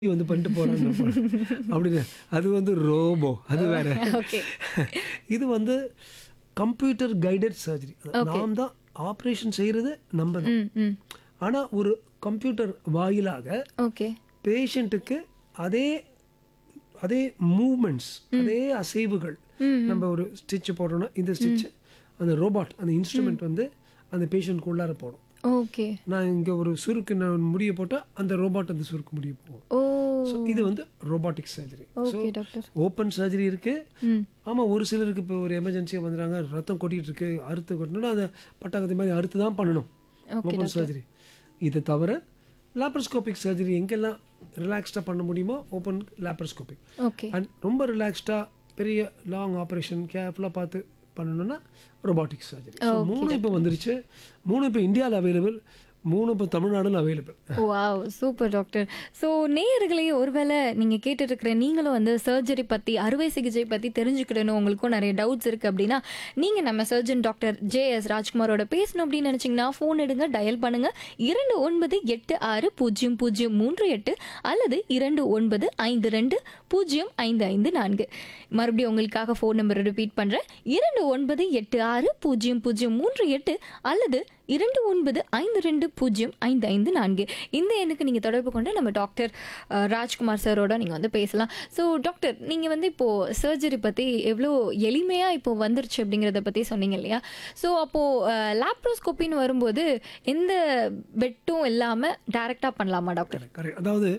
வந்து பண்ணிட்டு போறாங்க அப்படின்னு அது வந்து ரோபோ அது வேற ஓகே இது வந்து கம்ப்யூட்டர் கைடட் சர்ஜரி நாம் தான் ஆப்ரேஷன் செய்கிறது நம்ம தான் ம் ம் ஆனால் ஒரு கம்ப்யூட்டர் வாயிலாக ஓகே பேஷண்ட்டுக்கு அதே அதே மூமெண்ட்ஸ் அதே அசைவுகள் நம்ம ஒரு ஸ்டிச் போடுறோம்னா இந்த ஸ்டிச் அந்த ரோபாட் அந்த இன்ஸ்ட்ருமெண்ட் வந்து அந்த பேஷண்ட்க்கு உள்ளார போடும் ஓகே நான் இங்கே ஒரு சுருக்கு நான் முடிய போட்டால் அந்த ரோபாட் அந்த சுருக்கு முடிய போகும் ஓ ஸோ இது வந்து robotic surgery so okay doctor open surgery இருக்கு ம் ஆமாம் ஒரு சிலருக்கு இப்போ ஒரு எமர்ஜென்சியாக வந்துடுறாங்க ரத்தம் கொட்டிட்டு இருக்கு அறுத்து கொட்டணும்னா அதை பட்டாக்கத்தை மாதிரி அறுத்து தான் பண்ணணும் ஓகே ஓப்பன் சர்ஜரி இது தவிர லாப்ரோஸ்கோபிக் சர்ஜரி எங்கெல்லாம் ரிலாக்ஸ்டாக பண்ண முடியுமோ ஓப்பன் லாப்ரோஸ்கோபிக் ஓகே அண்ட் ரொம்ப ரிலாக்ஸ்டாக பெரிய லாங் ஆப்ரேஷன் கேர்ஃபுல்லாக பார்த்து பண்ணணும்னா ரொபாட்டிக் சர்ஜரி ஸோ மூணு இப்போ வந்துருச்சு மூணு இப்போ இந்தியாவில் அவைலபிள் மூணு இப்போ தமிழ்நாடுல available wow super doctor so நேயர்களே ஒருவேளை நீங்கள் கேட்டுட்டு இருக்கிற நீங்களும் வந்து சர்ஜரி பற்றி அறுவை சிகிச்சை பற்றி தெரிஞ்சுக்கிடணும் உங்களுக்கும் நிறைய டவுட்ஸ் இருக்குது அப்படின்னா நீங்கள் நம்ம சர்ஜன் டாக்டர் ஜே எஸ் ராஜ்குமாரோட பேசணும் அப்படின்னு நினச்சிங்கன்னா ஃபோன் எடுங்க டயல் பண்ணுங்கள் இரண்டு ஒன்பது எட்டு ஆறு பூஜ்ஜியம் பூஜ்ஜியம் மூன்று எட்டு அல்லது இரண்டு ஒன்பது ஐந்து ரெண்டு பூஜ்ஜியம் ஐந்து ஐந்து நான்கு மறுபடியும் உங்களுக்காக ஃபோன் நம்பர் ரிப்பீட் பண்ணுறேன் இரண்டு ஒன்பது எட்டு ஆறு பூஜ்ஜியம் பூஜ்ஜியம் மூன்று எட்டு அல்லது இரண்டு ஒன்பது ஐந்து ரெண்டு பூஜ்ஜியம் ஐந்து ஐந்து நான்கு இந்த எண்ணுக்கு நீங்கள் தொடர்பு கொண்டு நம்ம டாக்டர் அஹ், ராஜ்குமார் சாரோட நீங்கள் வந்து பேசலாம் ஸோ டாக்டர் நீங்கள் வந்து இப்போது சர்ஜரி பற்றி எவ்வளோ எளிமையாக இப்போ வந்துருச்சு அப்படிங்கிறத பற்றி சொன்னீங்க இல்லையா ஸோ அப்போது லேப்ரோஸ்கோப்பின்னு வரும்போது எந்த பெட்டும் இல்லாமல் டைரெக்டாக பண்ணலாமா டாக்டர் கரெக்ட் அதாவது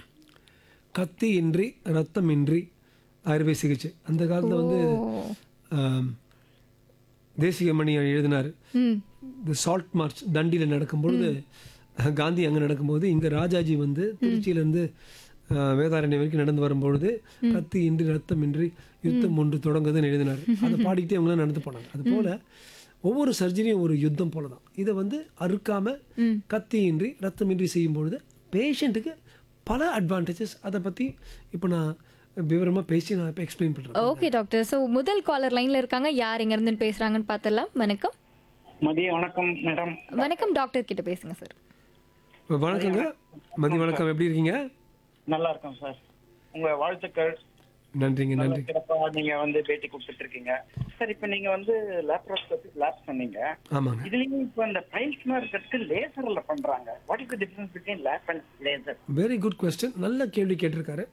கத்தி இன்றி ரத்தம் இன்றி அறுவை சிகிச்சை அந்த காலத்தில் வந்து ஆம், தேசிகமணி எழுதினார் ம் இந்த சால்ட் மார்ச் தண்டியில் நடக்கும்பொழுது காந்தி அங்கே நடக்கும்போது இங்கே ராஜாஜி வந்து திருச்சியிலேருந்து வேதாரண்யம் வரைக்கும் நடந்து வரும்பொழுது கத்தி இன்றி ரத்தம் இன்றி யுத்தம் ஒன்று தொடங்குதுன்னு எழுதினார் அதை பாடிக்கிட்டே அவங்களாம் நடந்து போனாங்க அது போல ஒவ்வொரு சர்ஜரியும் ஒரு யுத்தம் போல தான் இதை வந்து அறுக்காம கத்தி இன்றி ரத்தம் இன்றி செய்யும் பொழுது பேஷண்ட்டுக்கு பல அட்வான்டேஜஸ் அதை பற்றி இப்போ நான் விவரமாக பேசி நான் இப்போ எக்ஸ்பிளைன் பண்ணுறேன் ஓகே டாக்டர் ஸோ முதல் காலர் லைனில் இருக்காங்க யார் எங்கேருந்து பேசுகிறாங்கன்னு பார்த்துடலாம் வணக்கம் மதிய வணக்கம் மேடம் வணக்கம் டாக்டர் கிட்ட பேசுங்க சார் வணக்கங்க மதி வணக்கம் எப்படி இருக்கீங்க நல்லா இருக்கோம் சார் உங்க வாழ்த்துக்கள் நன்றிங்க நல்ல நன்றி சிறப்பா நீங்க வந்து பேட்டி கொடுத்துட்டு இருக்கீங்க சார் இப்ப நீங்க வந்து லேப்ரோஸ்கோபி லேப் சொன்னீங்க ஆமாங்க இதுலயும் இப்ப இந்த பைல்ஸ்லாம் இருக்கிறதுக்கு லேசர்ல பண்றாங்க what is the difference between lap and laser very good question நல்ல கேள்வி கேட்டிருக்காரு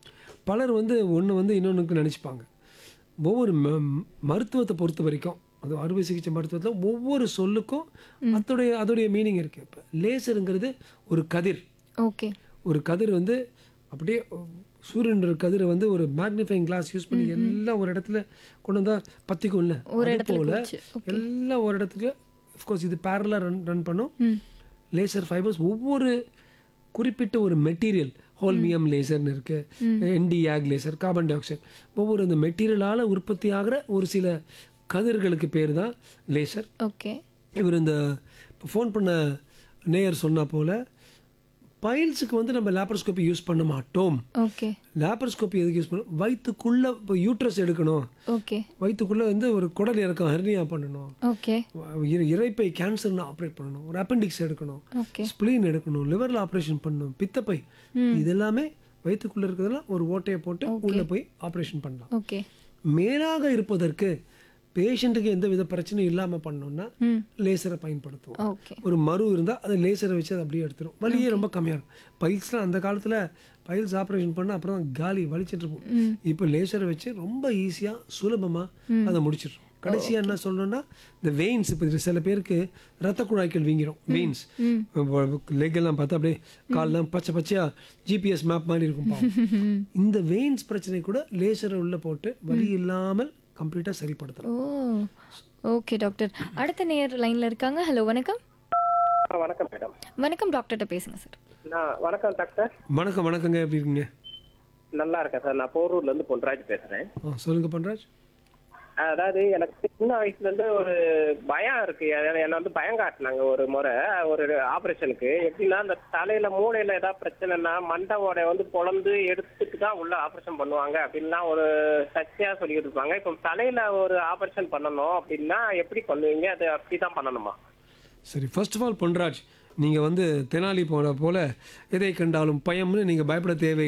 பலர் வந்து ஒன்று வந்து இன்னொன்றுக்கு நினச்சிப்பாங்க ஒவ்வொரு ம- மருத்துவத்தை பொறுத்த வரைக்கும் அது அறுவை சிகிச்சை மருத்துவத்தில் ஒவ்வொரு சொல்லுக்கும் அதோடைய அதோடைய மீனிங் இருக்குது இப்போ லேசருங்கிறது ஒரு கதிர் ஓகே ஒரு கதிர் வந்து அப்படியே சூரியன்ற கதிரை வந்து ஒரு மேக்னிஃபைங் கிளாஸ் யூஸ் பண்ணி எல்லாம் ஒரு இடத்துல கொண்டு வந்தா பத்திக்கும் இல்லை ஒரு அது இடத்துல போல குவிச்சு. எல்லாம் ஒரு இடத்துல கோர்ஸ் இது பேரலாக ரன் ரன் பண்ணும் ம் லேசர் ஃபைபர்ஸ் ஒவ்வொரு குறிப்பிட்ட ஒரு மெட்டீரியல் ஹோல்மியம் லேசர்னு இருக்கு Nd YAG laser carbon dioxide ஒவ்வொரு அந்த மெட்டீரியலால் உற்பத்தி ஆகிற ஒரு சில கதிர்களுக்கு பேர் தான் லேசர் ஓகே இவர் இந்த ஃபோன் பண்ண நேயர் சொன்ன போல பைல்ஸுக்கு வந்து நம்ம லேப்ரோஸ்கோப்பி யூஸ் பண்ண மாட்டோம் ஓகே லேப்ரோஸ்கோப்பி எதுக்கு யூஸ் பண்ணோம் வயிற்றுக்குள்ளே இப்போ யூட்ரஸ் எடுக்கணும் ஓகே வயிற்றுக்குள்ளே வந்து ஒரு குடல் இறக்கம் ஹெர்னியா பண்ணணும் ஓகே இர- இரைப்பை கேன்சர்னு ஆப்ரேட் பண்ணணும் ஒரு அப்பெண்டிக்ஸ் எடுக்கணும் ஓகே ஸ்ப்ளீன் எடுக்கணும் லிவரில் ஆப்ரேஷன் பண்ணணும் பித்தப்பை இது எல்லாமே வயிற்றுக்குள்ளே இருக்கிறதெல்லாம் ஒரு ஓட்டையை போட்டு உள்ளே போய் ஆப்ரேஷன் பண்ணலாம் ஓகே மேலாக இருப்பதற்கு பேஷண்ட்டுக்கு எந்த வித பிரச்சனையும் இல்லாமல் பண்ணோம்னா ம் லேசரை பயன்படுத்துவோம் ஓகே ஒரு மரு இருந்தால் அதை லேசரை வச்சு அதை அப்படியே எடுத்துரும் வலியே ரொம்ப கம்மியாக இருக்கும் பைல்ஸ்லாம் அந்த காலத்தில் பைல்ஸ் ஆப்ரேஷன் பண்ண அப்புறம் தான் காலி வலிச்சிட்டு இருக்கும் இப்போ லேசரை வச்சு ரொம்ப ஈஸியாக சுலபமாக அதை முடிச்சிடுறோம் கடைசியாக என்ன சொல்லணும்னா இந்த வெயின்ஸ் இப்போ சில பேருக்கு ரத்த குழாய்கள் வீங்கிரும் வெயின்ஸ் லெக் எல்லாம் பார்த்தா அப்படியே கால்லாம் பச்சை பச்சையாக ஜிபிஎஸ் மேப் மாதிரி இருக்கும் பாவம். இந்த வெயின்ஸ் பிரச்சனை கூட லேசரை உள்ளே போட்டு வலி இல்லாமல் கம்ப்ளீட்டாக சரிப்படுத்தலாம் ஓ ஓகே டாக்டர் அடுத்த நேர் லைன்ல இருக்காங்க ஹலோ வணக்கம் ஆ, வணக்கம் மேடம் வணக்கம் டாக்டர்கிட்ட பேசுங்க சார் நான் வணக்கம் டாக்டர் வணக்கம் வணக்கங்க எப்படி இருக்கீங்க நல்லா இருக்கேன் சார் நான் போரூர்ல இருந்து பொன்ராஜ் பேசுறேன் ஆ சொல்லுங்க பண்றாஜ் அதாவது எனக்கு சின்ன வயசுல இருந்து ஒரு பயம் இருக்கு என்ன என்ன வந்து பயம் காட்டினாங்க ஒரு முறை ஒரு ஆபரேஷனுக்கு எப்படின்னா அந்த தலையில மூளையில ஏதாவது பிரச்சனைனா மண்டை ஓடை வந்து பொழந்து எடுத்துட்டு தான் உள்ள ஆபரேஷன் பண்ணுவாங்க அப்படின்லாம் ஒரு சர்ச்சையா சொல்லிட்டு இருப்பாங்க இப்போ தலையில ஒரு ஆபரேஷன் பண்ணணும் அப்படின்னா எப்படி பண்ணுவீங்க அது அப்படிதான் பண்ணணுமா சரி ஃபர்ஸ்ட் ஆஃப் ஆல் பொன்ராஜ் நீங்கள் வந்து தெனாலி போன போல எதை கண்டாலும் பயம்னு நீங்கள் பயப்பட தேவை